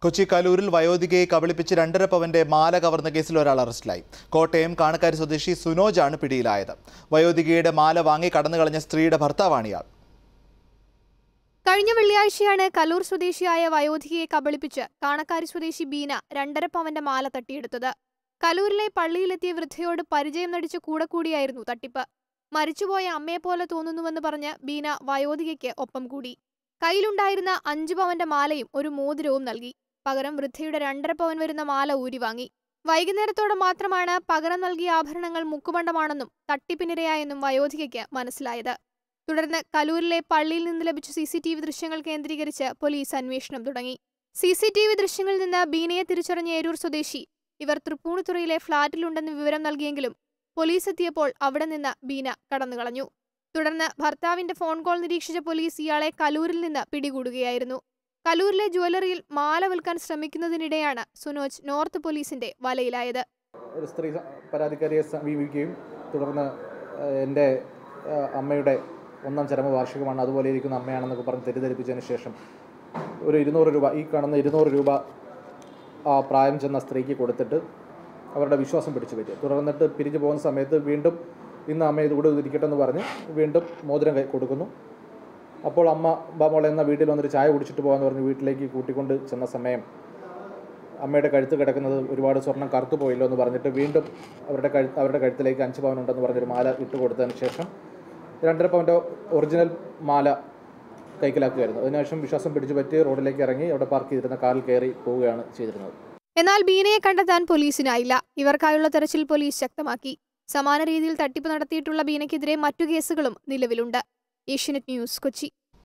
കൊച്ചി കലൂരിൽ വയോധികയെ കബളിപ്പിച്ച് രണ്ടര പവന്റെ മാല കവർന്ന കേസിൽ ഒരാൾ അറസ്റ്റിലായി കോട്ടയം കാണക്കാരി സ്വദേശി സുനോജാണ് പിടിയിലായത് വയോധികയുടെ മാല വാങ്ങി കടന്നു കളഞ്ഞ സ്ത്രീയുടെ ഭർത്താവാണ് ഇയാൾ കഴിഞ്ഞ വെള്ളിയാഴ്ചയാണ് കലൂർ സ്വദേശിയായ വയോധികയെ കബളിപ്പിച്ച് കാണക്കാരി സ്വദേശി ബീന രണ്ടര പവന്റെ മാല തട്ടിയെടുത്തത് കലൂരിലെ പള്ളിയിലെത്തിയ വൃദ്ധയോട് പരിചയം നടിച്ച് കൂടെ കൂടിയായിരുന്നു തട്ടിപ്പ് മരിച്ചുപോയ അമ്മയെപ്പോലെ തോന്നുന്നുവെന്ന് പറഞ്ഞ് ബീന വയോധികയ്ക്ക് ഒപ്പം കൂടി കയ്യിലുണ്ടായിരുന്ന അഞ്ചു പവന്റെ മാലയും ഒരു മോതിരവും നൽകി പകരം വൃദ്ധയുടെ രണ്ടര പവൻ വരുന്ന മാല ഊരി വാങ്ങി വൈകുന്നേരത്തോടെ മാത്രമാണ് പകരം നൽകിയ ആഭരണങ്ങൾ മുക്കുമണ്ടമാണെന്നും തട്ടിപ്പിനിരയായെന്നും വയോധികയ്ക്ക് മനസ്സിലായത് തുടർന്ന് കലൂരിലെ പള്ളിയിൽ നിന്ന് ലഭിച്ച സി സി ടി വി ദൃശ്യങ്ങൾ കേന്ദ്രീകരിച്ച് പോലീസ് അന്വേഷണം തുടങ്ങി സി സി ടി വി ദൃശ്യങ്ങളിൽ നിന്ന് ബീനയെ തിരിച്ചറിഞ്ഞ ഏരൂർ സ്വദേശി ഇവർ തൃപ്പൂണിത്തുറയിലെ ഫ്ളാറ്റിലുണ്ടെന്ന് വിവരം നൽകിയെങ്കിലും പോലീസ് എത്തിയപ്പോൾ അവിടെ നിന്ന് ബീന കടന്നുകളഞ്ഞു തുടർന്ന് ഭർത്താവിന്റെ ഫോൺ കോൾ നിരീക്ഷിച്ച പോലീസ് ഇയാളെ കലൂരിൽ നിന്ന് പിടികൂടുകയായിരുന്നു കലൂരിലെ ജ്വല്ലറിയിൽ മാല വിൽക്കാൻ ശ്രമിക്കുന്നതിനിടെയാണ് സുനോജ് നോർത്ത് പോലീസിന്റെ വലയിലായത് ഒരു സ്ത്രീ സ- പരാതിക്കാരിയെ സമീപിക്കുകയും തുടർന്ന് ഏഹ്, എൻ്റെ ഏഹ്, അമ്മയുടെ ഒന്നാം ചരമ വാർഷികമാണ് അതുപോലെ ഇരിക്കുന്ന അമ്മയാണെന്നൊക്കെ പറഞ്ഞ് തെറ്റിദ്ധരിപ്പിച്ചതിന് ശേഷം ഒരു ഇരുന്നൂറ് രൂപ ഈ കാണുന്ന ഇരുന്നൂറ് രൂപ ആ പ്രായം ചെന്ന സ്ത്രീക്ക് കൊടുത്തിട്ട് അവരുടെ വിശ്വാസം പിടിച്ചു പറ്റി തുടർന്നിട്ട് പിരിഞ്ഞു പോകുന്ന സമയത്ത് വീണ്ടും ഇന്ന് അമ്മ ഇത് കൂടെ ഇരിക്കട്ടെ എന്ന് പറഞ്ഞ് വീണ്ടും മോതിരം കൈ കൊടുക്കുന്നു അപ്പോൾ അമ്മ ബാമോളെ എന്ന വീട്ടിൽ വന്നിട്ട് ചായ കുടിച്ചിട്ട് പോകാമെന്ന് പറഞ്ഞ് വീട്ടിലേക്ക് കൂട്ടിക്കൊണ്ട് ചെന്ന സമയം അമ്മയുടെ കഴുത്ത് കിടക്കുന്നത് ഒരുപാട് സ്വർണം കറുത്തു പോയല്ലോ എന്ന് പറഞ്ഞിട്ട് വീണ്ടും അവരുടെ കഴുത്ത് അവരുടെ കഴുത്തിലേക്ക് അഞ്ച് പവൻ ഉണ്ടെന്ന് പറഞ്ഞൊരു മാല ഇട്ട് കൊടുത്തതിന് ശേഷം രണ്ടര പവൻ്റെ ഒറിജിനൽ മാല കൈക്കലാക്കുകയായിരുന്നു അതിനുശേഷം വിശ്വാസം പിടിച്ചു പറ്റി റോഡിലേക്ക് ഇറങ്ങി അവിടെ പാർക്ക് ചെയ്തിരുന്ന കാറിൽ കയറി പോവുകയാണ് ചെയ്തിരുന്നത് എന്നാൽ ബീനയെ കണ്ടെത്താൻ പോലീസിനായില്ല ഇവർക്കായുള്ള തെരച്ചിൽ പോലീസ് ശക്തമാക്കി സമാന രീതിയിൽ തട്ടിപ്പ് നടത്തിയിട്ടുള്ള ബീനയ്ക്കെതിരെ മറ്റു കേസുകളും നിലവിലുണ്ട് ഏഷ്യനെറ്റ് ന്യൂസ് കൊച്ചി